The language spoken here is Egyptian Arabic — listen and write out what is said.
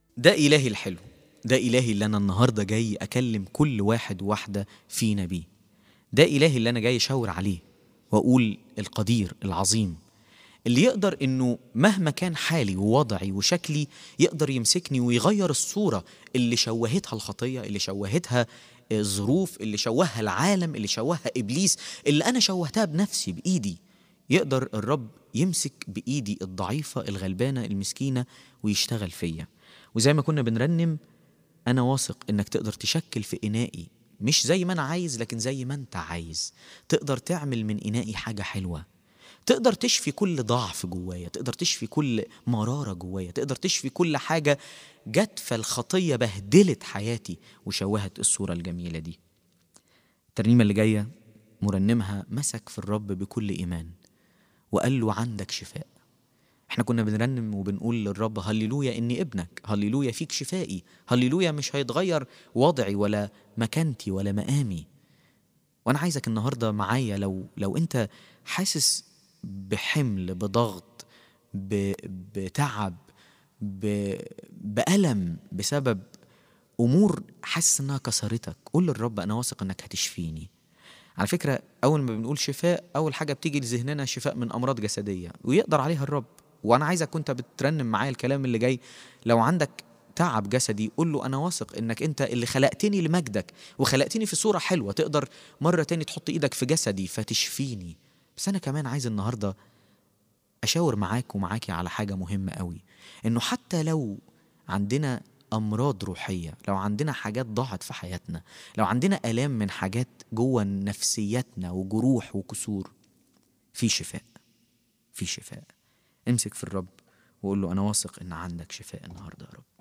ده إلهي الحلو ده إلهي اللي أنا النهاردة جاي أكلم كل واحد واحدة فينا بيه ده إلهي اللي أنا جاي أشاور عليه وأقول القدير العظيم اللي يقدر إنه مهما كان حالي ووضعي وشكلي يقدر يمسكني ويغير الصورة اللي شوهتها الخطية اللي شوهتها الظروف اللي شوهها العالم اللي شوهها إبليس اللي أنا شوهتها بنفسي بإيدي يقدر الرب يمسك بإيدي الضعيفة الغلبانة المسكينة ويشتغل فيا وزي ما كنا بنرنم أنا واثق إنك تقدر تشكل في إنائي مش زي ما أنا عايز لكن زي ما أنت عايز تقدر تعمل من إنائي حاجة حلوة تقدر تشفي كل ضعف جوايا تقدر تشفي كل مرارة جوايا تقدر تشفي كل حاجة جت فالخطية بهدلت حياتي وشوهت الصورة الجميلة دي الترنيمة اللي جاية مرنمها مسك في الرب بكل إيمان وقال له عندك شفاء احنا كنا بنرنم وبنقول للرب هللويا اني ابنك هللويا فيك شفائي هللويا مش هيتغير وضعي ولا مكانتي ولا مقامي وانا عايزك النهارده معايا لو لو انت حاسس بحمل بضغط ب- بتعب ب- بألم بسبب امور حاسس انها كسرتك قول للرب انا واثق انك هتشفيني على فكرة أول ما بنقول شفاء أول حاجة بتيجي لذهننا شفاء من أمراض جسدية ويقدر عليها الرب وأنا عايزك وأنت بترنم معايا الكلام اللي جاي لو عندك تعب جسدي قول له أنا واثق إنك أنت اللي خلقتني لمجدك وخلقتني في صورة حلوة تقدر مرة تاني تحط إيدك في جسدي فتشفيني بس أنا كمان عايز النهاردة أشاور معاك ومعاكي على حاجة مهمة قوي إنه حتى لو عندنا أمراض روحية لو عندنا حاجات ضاعت في حياتنا لو عندنا آلام من حاجات جوه نفسيتنا وجروح وكسور في شفاء في شفاء امسك في الرب وقول له أنا واثق إن عندك شفاء النهاردة يا رب